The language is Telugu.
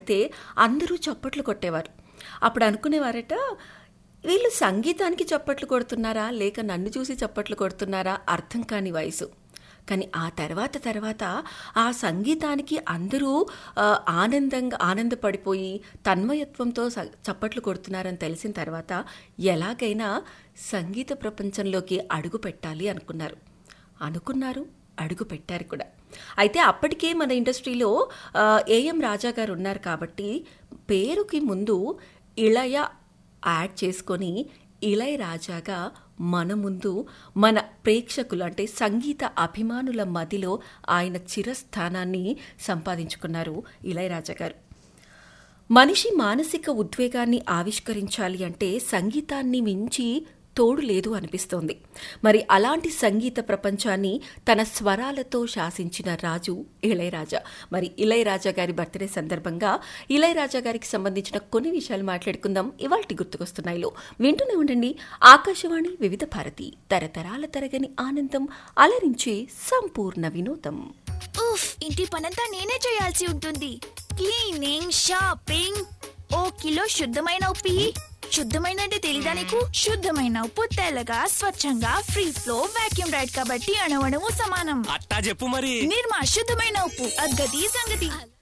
చెప్తే అందరూ చప్పట్లు కొట్టేవారు అప్పుడు అనుకునేవారట వీళ్ళు సంగీతానికి చప్పట్లు కొడుతున్నారా లేక నన్ను చూసి చప్పట్లు కొడుతున్నారా అర్థం కాని వయసు కానీ ఆ తర్వాత తర్వాత ఆ సంగీతానికి అందరూ ఆ, ఆనందంగా ఆనందపడిపోయి తన్మయత్వంతో స- చప్పట్లు కొడుతున్నారని తెలిసిన తర్వాత ఎలాగైనా సంగీత ప్రపంచంలోకి అడుగు పెట్టాలి అనుకున్నారు అనుకున్నారు అడుగు పెట్టారు కూడా అయితే అప్పటికే మన ఇండస్ట్రీలో ఆ, ఏఎం రాజా గారు ఉన్నారు కాబట్టి పేరుకి ముందు ఇళయ యాడ్ చేసుకొని ఇళయ రాజాగా మన ముందు మన ప్రేక్షకులు అంటే సంగీత అభిమానుల మదిలో ఆయన చిరస్థానాన్ని సంపాదించుకున్నారు ఇళయరాజా గారు మనిషి మానసిక ఉద్వేగాన్ని ఆవిష్కరించాలి అంటే సంగీతాన్ని మించి తోడు లేదు అనిపిస్తోంది మరి అలాంటి సంగీత ప్రపంచాన్ని తన స్వరాలతో శాసించిన రాజు ఇళయరాజా మరి ఇళయరాజా గారి బర్త్డే సందర్భంగా ఇళయరాజా గారికి సంబంధించిన కొన్ని విషయాలు మాట్లాడుకుందాం ఇవాల్టి గుర్తుకొస్తున్నాయిలో వింటూనే ఉండండి ఆకాశవాణి వివిధ భారతి తరతరాల తరగని ఆనందం అలరించే సంపూర్ణ వినోదం ఉఫ్ ఇంటి పనంతా నేనే చేయాల్సి ఉంటుంది క్లీనింగ్ షాపింగ్ ఓ కిలో శుద్ధమైన ఉప్పు ఇయ్యి. శుద్ధమైన అంటే తెలీదా నీకు శుద్ధమైన ఉప్పు తెల్లగా స్వచ్ఛంగా ఫ్రీ ఫ్లో వాక్యూమ్ రైడ్ కాబట్టి అణవణము సమానం అట్టా చెప్పు మరి నిర్మా శుద్ధమైన ఉప్పు అగ్గది సంగతి